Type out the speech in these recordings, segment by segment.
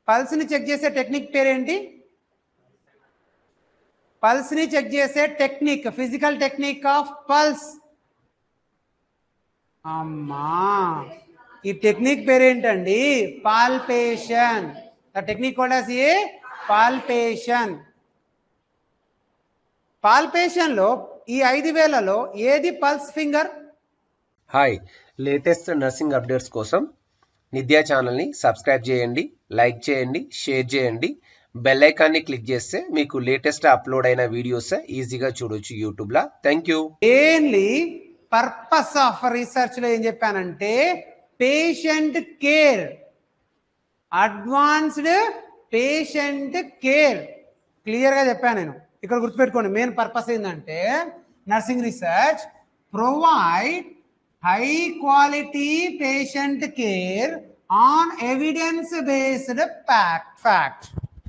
పల్స్ని check చేసే technique పేరేంటి పల్స్ని చెక్ చేసే technique physical technique of pulse అమ్మా ఈ టెక్నిక్ పేరేంటండి పాల్పేషన్ ద టెక్నిక్ కూడా ఏ పాల్పేషన్ పాల్పేషన్లో ఈ ఐదు వేలలో ఏది pulse finger hi latest nursing updates కోసం నిత్యా ఛానల్ని సబ్స్క్రైబ్ చేయండి లైక్ చేయండి షేర్ చేయండి బెల్ ఐకాన్ని క్లిక్ చేస్తే మీకు లేటెస్ట్ అప్లోడ్ అయిన వీడియోస్ ఈజీగా చూడొచ్చు యూట్యూబ్లో thank you mainly purpose of research లో ఏం చెప్పానంటే patient care advanced patient care clear గా చెప్పాను నేను ఇక్కడ గుర్తుపెట్టుకోండి మెయిన్ పర్పస్ ఏంటంటే nursing research provide high quality patient care on evidence based fact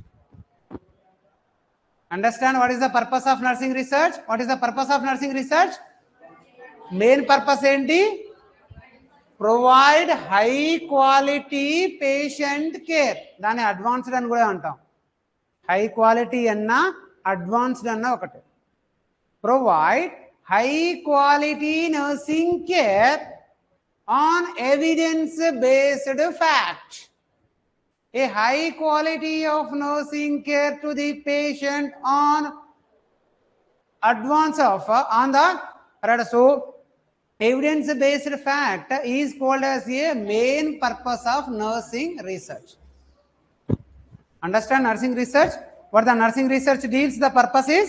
understand what is the purpose of nursing research what is the purpose of nursing research main purpose ఏంటి provide high quality patient care దాన్ని advanced అని కూడా అంటాం high quality అన్నా advanced అన్న ఒకటి provide high quality nursing care on evidence based fact a high quality of nursing care to the patient on advance of uh, on the right so evidence based fact is called as a main purpose of nursing research understand nursing research what the nursing research deals the purpose is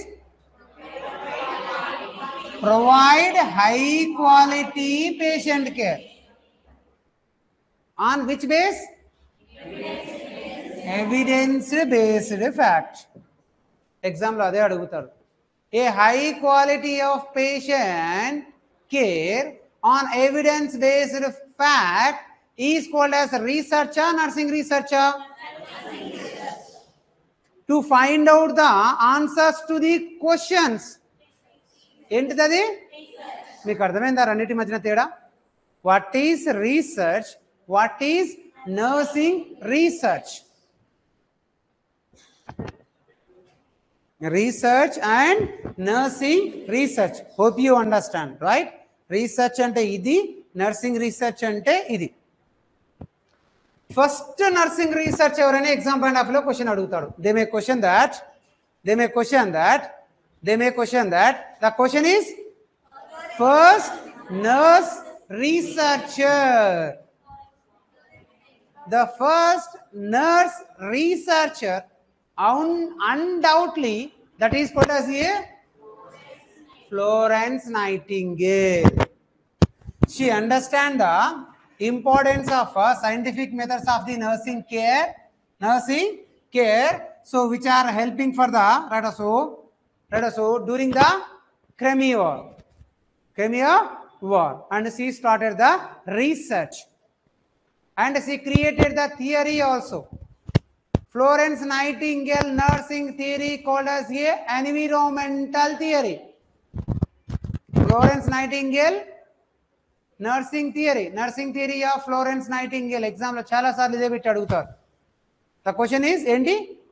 provide high quality patient care on which base evidence based fact ఎగ్జామ్లో అదే అడుగుతారు a high quality of patient care on evidence based fact is called as రీసెర్చా nursing రీసెర్చా to find out the answers to the questions ఏంటిది అది మీకు అర్థమైందా రెండింటి మధ్యన తేడా what is research what is nursing research research and nursing research hope you understand right research అంటే ఇది నర్సింగ్ రీసెర్చ్ అంటే ఇది ఫస్ట్ నర్సింగ్ రీసెర్చ్ ఎవరైనా ఎగ్జామ్ పాయింట్ ఆఫ్ లో క్వశ్చన్ అడుగుతాడు they may question that they may question that they may question that the question is first nurse researcher the first nurse researcher un- undoubtedly that is called as a florence nightingale she understand the importance of uh, scientific methods of the nursing care nursing care so which are helping for the right so right so during the Crimea war Crimea war and she started the research and she created the theory also. Florence Nightingale nursing theory called as a environmental theory. Florence Nightingale nursing theory, nursing theory of Florence Nightingale exam లో చాలా సార్లు ఇదే పెట్టి అడుగుతారు the question is ఏంటి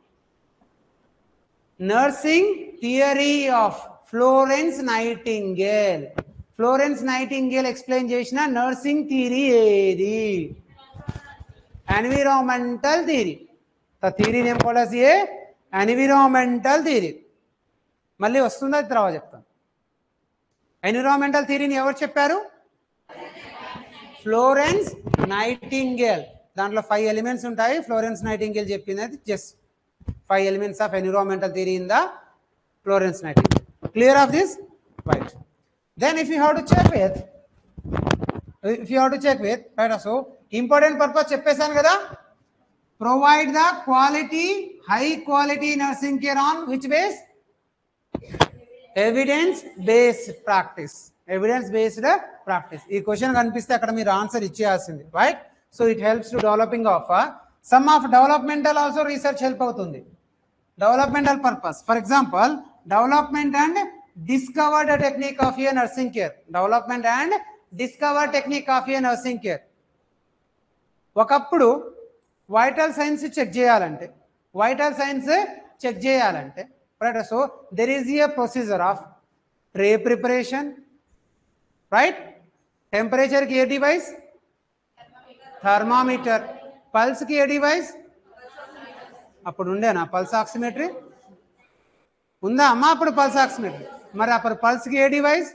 nursing theory of Florence Nightingale Florence Nightingale explain చేసిన nursing theory ఏది environmental theory the theory name కూడా ఏ ఎన్విరాన్మెంటల్ థియరీ మళ్ళీ వస్తుందా తర్వాత చెప్తాను ఎన్విరాన్మెంటల్ థియరీని ఎవరు చెప్పారు ఫ్లోరెన్స్ నైటింగేల్ దాంట్లో ఫైవ్ ఎలిమెంట్స్ ఉంటాయి ఫ్లోరెన్స్ నైటింగేల్ చెప్పింది just five elements of environmental theory in the Florence Nightingale clear of this right then if you have to check with if you have to check with right so important purpose చెప్పేశాను కదా provide the quality high quality nursing care on which base evidence based practice evidence based practice ఈ question కనిపిస్తే అక్కడ మీరు answer ఇచ్చేయాల్సింది right so it helps to developing of some of developmental also research help అవుతుంది developmental purpose for example development and discovered technique of a nursing care development and discover technique of a nursing care ఒకప్పుడు vital signs check చేయాలంటే vital signs check చేయాలంటే right so there is a procedure of tray preparation right టెంపరేచర్కి a device thermometer పల్స్కి a device అప్పుడు ఉండేనా pulse oximetry ఉందా అమ్మా అప్పుడు పల్స్ ఆక్సిమెట్రీ మరి అప్పుడు పల్స్కి ఏ డివైస్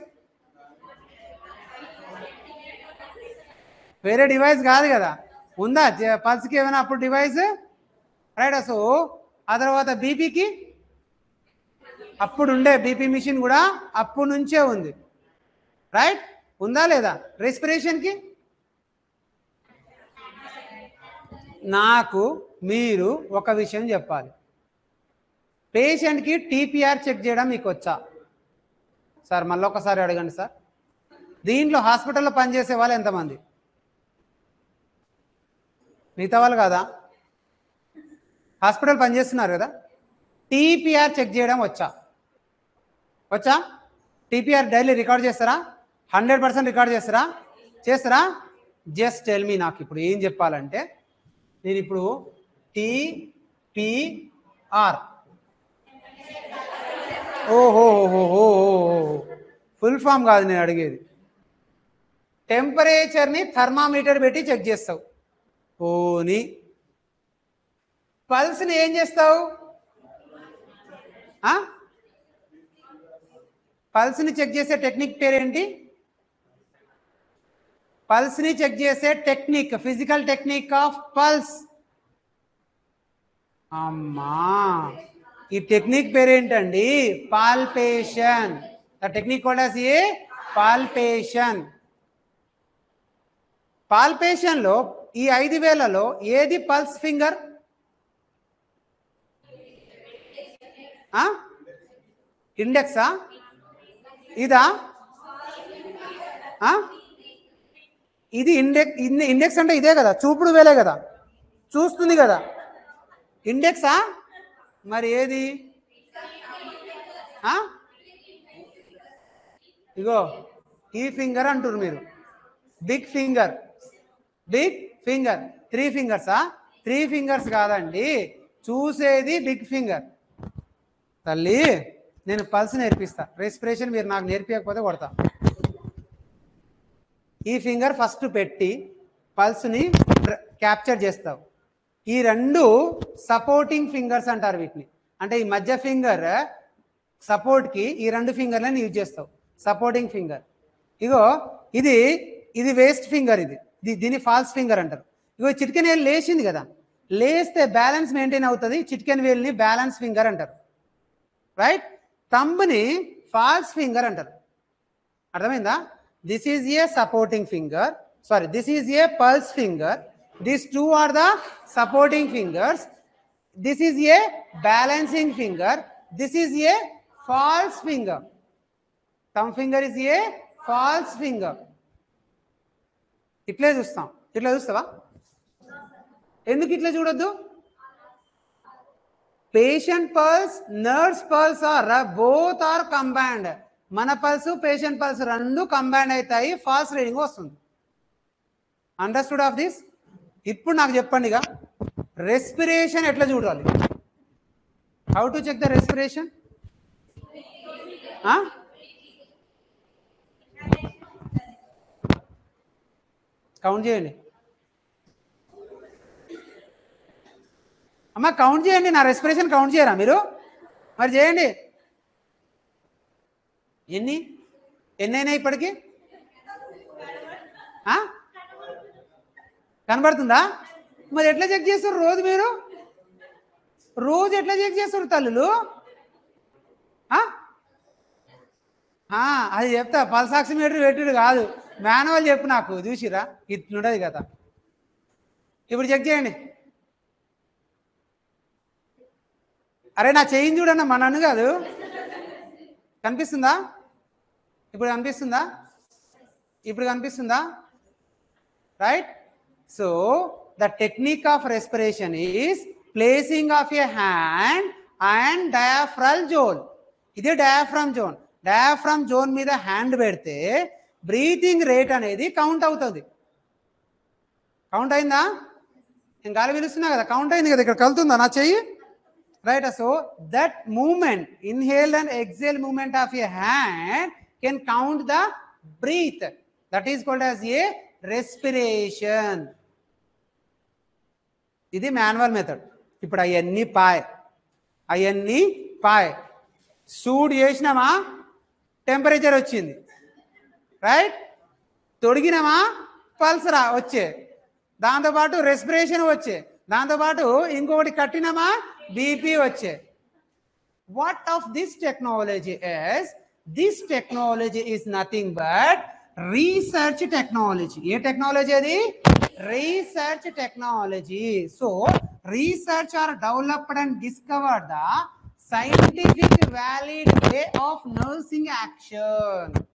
వేరే డివైస్ కాదు కదా ఉందా జ- పల్స్కి ఏమైనా అప్పుడు డివైస్ రైట్ సో ఆ తర్వాత బీపీకి అప్పుడు ఉండే బీపీ మిషన్ కూడా అప్పుడు నుంచే ఉంది రైట్ ఉందా లేదా రెస్పిరేషన్కి నాకు మీరు ఒక విషయం చెప్పాలి పేషెంట్కి టీపీఆర్ చెక్ చేయడం మీకు వచ్చా సార్ మళ్ళీ ఒకసారి అడగండి సార్ దీంట్లో హాస్పిటల్లో పనిచేసే వాళ్ళు ఎంతమంది మిగతా వాళ్ళు కాదా హాస్పిటల్ పనిచేస్తున్నారు కదా టీపీఆర్ చెక్ చేయడం వచ్చా వచ్చా టీపీఆర్ డైలీ రికార్డ్ చేస్తారా హండ్రెడ్ పర్సెంట్ రికార్డ్ చేస్తారా చేస్తారా జస్ట్ టెల్ మీ నాకు ఇప్పుడు ఏం చెప్పాలంటే నేను ఇప్పుడు టీపీఆర్ ఓహో ఫుల్ ఫామ్ కాదు నేను అడిగేది టెంపరేచర్ని థర్మామీటర్ పెట్టి చెక్ చేస్తావు ఓని పల్స్ని ఏం చేస్తావు ఆ? పల్స్ని చెక్ చేసే టెక్నిక్ పేరేంటి పల్స్ని చెక్ చేసే technique physical technique of pulse అమ్మా ఈ టెక్నిక్ పేరేంటండి పాల్పేషన్ ద టెక్నిక్ కూడా ఏ పాల్పేషన్ పాల్పేషన్లో ఈ ఐదు వేలలో ఏది పల్స్ ఫింగర్ ఇండెక్సా ఇదా ఆ? ఇది ఇండెక్స్ ఇండెక్స్ అంటే ఇదే కదా చూపుడు వేలే కదా చూస్తుంది కదా ఇండెక్సా మరి ఏది ఆ? ఇగో ఈ ఫింగర్ అంటారు మీరు big finger big finger three ఫింగర్సా త్రీ ఫింగర్స్ కాదండి చూసేది బిగ్ ఫింగర్ తల్లి నేను పల్స్ నేర్పిస్తా రెస్పిరేషన్ మీరు నాకు నేర్పించకపోతే కొడతా ఈ ఫింగర్ ఫస్ట్ పెట్టి పల్స్ని క్యాప్చర్ చేస్తావు ఈ రెండు సపోర్టింగ్ ఫింగర్స్ అంటారు వీటిని అంటే ఈ మధ్య ఫింగర్ సపోర్ట్కి ఈ రెండు ఫింగర్లను యూజ్ చేస్తావు సపోర్టింగ్ ఫింగర్ ఇగో ఇది ఇది వేస్ట్ ఫింగర్ ఇది ఇది దీన్ని ఫాల్స్ ఫింగర్ అంటారు ఇగో చిటికెన్ వేలు లేచింది కదా లేస్తే బ్యాలెన్స్ మెయింటైన్ అవుతుంది చిటికెన్ వేల్ని బ్యాలెన్స్ ఫింగర్ అంటారు రైట్ తంబ్ని ఫాల్స్ ఫింగర్ అంటారు అర్థమైందా this is a supporting finger sorry this is a pulse finger this two are the supporting fingers this is a balancing finger this is a false finger thumb finger is a false finger ఇట్లే చూస్తాం ఇట్లా చూస్తావా ఎందుకు ఇట్లా చూడొద్దు patient pulse nurse pulse are both are combined మన pulse patient pulse రెండు combined అవుతాయి ఫాస్ట్ రీడింగ్ వస్తుంది అండర్స్టూడ్ ఆఫ్ దిస్ ఇప్పుడు నాకు చెప్పండి ఇక రెస్పిరేషన్ ఎట్లా చూడాలి how to check the respiration count చేయండి అమ్మ కౌంట్ చేయండి నా రెస్పిరేషన్ కౌంట్ చేయరా మీరు మరి చేయండి ఎన్ని ఎన్ని అయినాయి ఇప్పటికి ఆ? కనబడుతుందా మరి ఎట్లా చెక్ చేస్తారు రోజు మీరు రోజు ఎట్లా చెక్ చేస్తారు తల్లులు ఆ? ఆ, అది చెప్తా పల్సాక్సిమీటర్ పెట్టుడు కాదు మాన్యువల్ చెప్పు నాకు చూసిరా ఇట్లుండదు కదా ఇప్పుడు చెక్ చేయండి అరే నా చేయింది చూడన్న మా నన్ను కాదు కనిపిస్తుందా ఇప్పుడు కనిపిస్తుందా ఇప్పుడు కనిపిస్తుందా right so the technique of respiration is placing of a hand and diaphragm zone ఇది డయాఫ్రమ్ జోన్ డయాఫ్రమ్ జోన్ మీద హ్యాండ్ పెడితే బ్రీతింగ్ రేట్ అనేది కౌంట్ అవుతుంది కౌంట్ అయిందా నేను గాలి పిలుస్తున్నా కదా కౌంట్ అయింది కదా ఇక్కడ కలుతుందా నా చెయ్యి right so that movement inhale and exhale movement of a hand can count the breath that is called as a respiration ఇది మాన్యువల్ మెథడ్ ఇప్పుడు అవన్నీ పాయ్ అవన్నీ పాయ్ సూడ్ చేసినామా టెంపరేచర్ వచ్చింది రైట్ తొడిగినామా పల్స్ రా వచ్చే దాంతోపాటు రెస్పిరేషన్ వచ్చే దాంతోపాటు ఇంకొకటి కట్టినామా బీపీ వచ్చే what of this technology yes this technology is nothing but research technology a technology అది research technology so research are developed and discovered the scientific valid way of nursing action